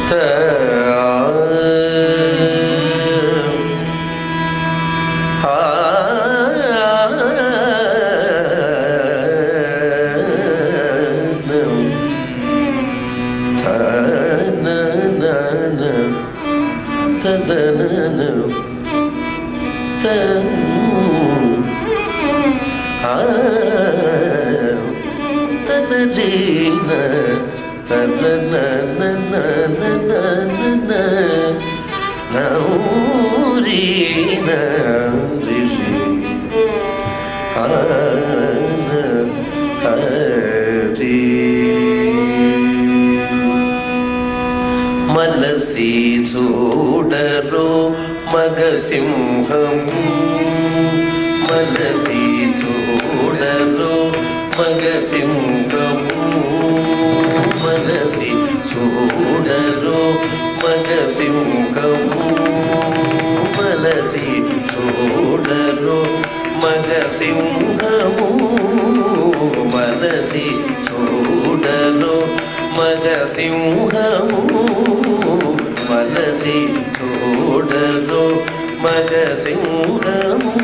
మలసి చూడరు మగసింహం మలసి చూడరు మగసింహము మనసి చూడరు మగసింహము మనసి చూడరు మగసింహము మనసి చూడరు మగసింహము మనసి చూడరు మగసింహము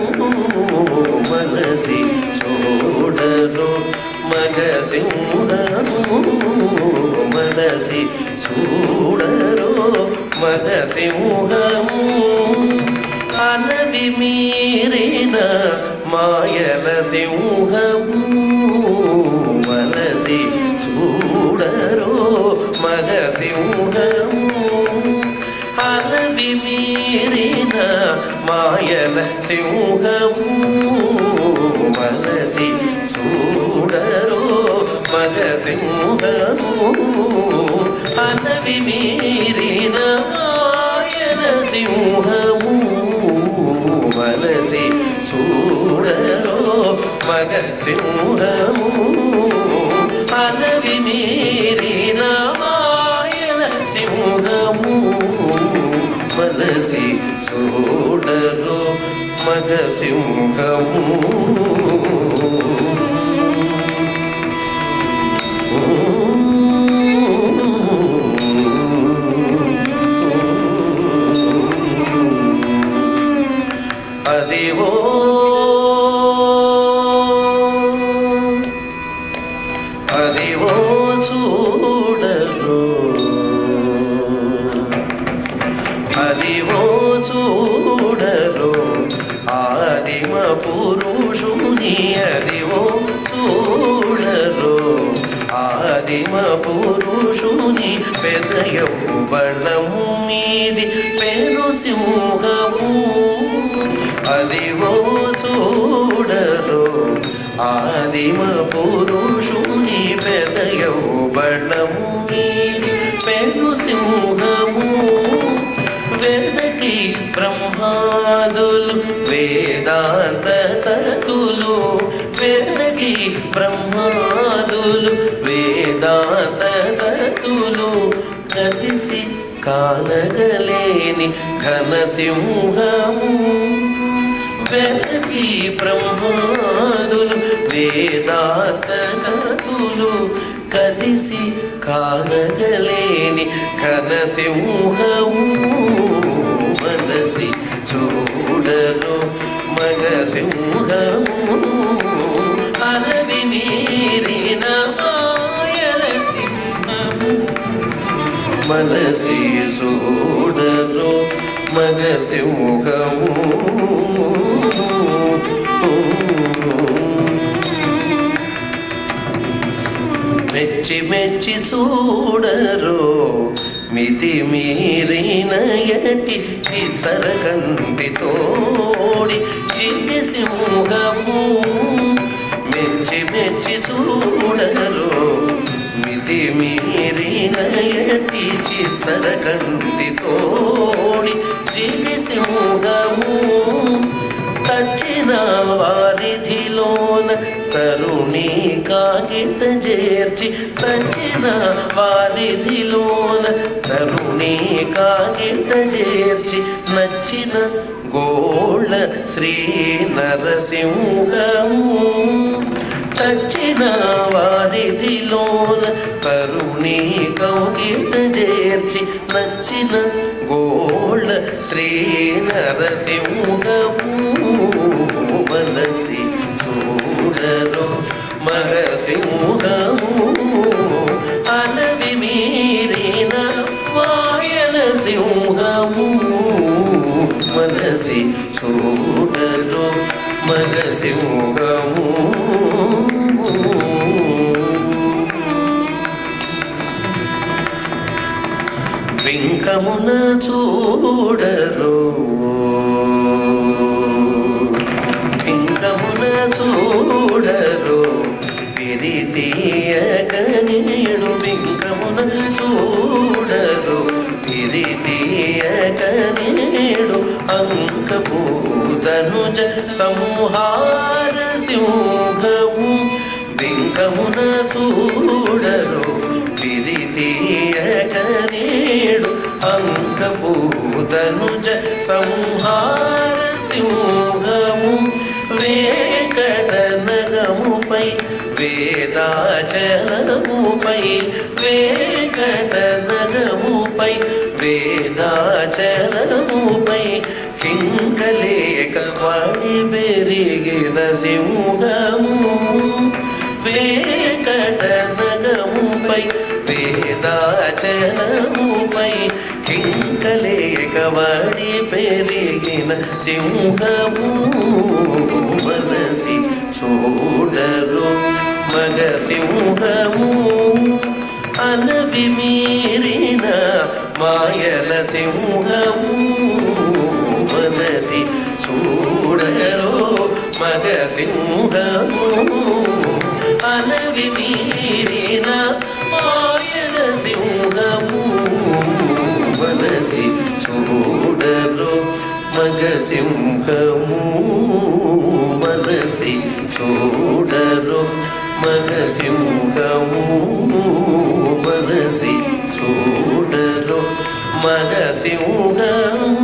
మనసి చూడరు మగసింహము మనసి చూడరు మగసింహము అలవి మీరిన మాయల సింహము మనసి చూడరు మగసింహము అలవి మీరిన మాయల సింహము మనసి చూడరు మగసింహము అలవి మీరిన మాయల సింహము మనసి చూడరు మగ సింహము అలవి మీరిన మాయల సింహము మనసి చూడరు మగ సింహము అదివో అదివో చూడరు అదివో చూడరు ఆదిమ పురుషుని అదివో చూడరు ఆదిమ పురుషుని పెదయవు బలము మీది పెను సింహము అదివో చూడరు ఆదిమ పురుషుని పెదయవు బలము మీది పెను సింహము వేదకి బ్రహ్మాదులు వేదాంత తతులు వేదకి బ్రహ్మాదులు వేదాంత తతులు కదిసి కానగలేని ఘన సింహము వెలకి బ్రహ్మాదులు వేదాంత తతులు కదిసి కానగలేని ఘన సింహము మనసి చూడరు మగ సింహము అలవి మీరిన మాయల సింహము మనసి చూడరు మగ సింహము మెచ్చి మెచ్చి చూడరు మితి మీరిన ఎటి చిచ్చరకంటి తోడి జిగి సింహము మెచ్చి మెచ్చి చూడరు మితి మీరిన ఎటి చిచ్చరకంటి తోడి జిగి సింహము తచ్చిన వారిధిలోన తరుణి కాగిత చేర్చి తచ్చిన వారిధిలోన తరుణి కాగిత చేర్చి నచ్చిన గోళ్ళ శ్రీ నరసింహము చచ్చిన వారిదిలోన కరుణీ కౌగిట చేర్చి నచ్చిన గోళ శ్రీ నరసింహము మనసి చూడరు మగసింహము అలవి మీరిన వాయల సింహము మనసి చూడరు మగసింహము వింకమున చూడరు వింకమున చూడరు పిరితీయకనీడు వింకమున చూడరు పిరితీయకనీడు అంకపూతనుజ సంహార సింహము బింకమున చూడరు పిరితీయకనేడు అంకపూతనుజ సంహార సింహము వేకట నగముపై వేదాచలముపై వేకట నగముపై వేదాచలముపై కింకలేక వాడి పెరిగిన సింహము వేకట నగముపై వేదాచలముపై కింకలేక వాడి పెరిగిన సింహము మనసి చూడరు మగ సింహము అనవి మీరిన మాయల సింహము మనసి చూడరు మగ సింహము అనవి మీరిన మాయల సింహము మనసి చూడరు మగ సింహము మనసి చూడరు మగ సింహము మనసి చూడరు మగ సింహము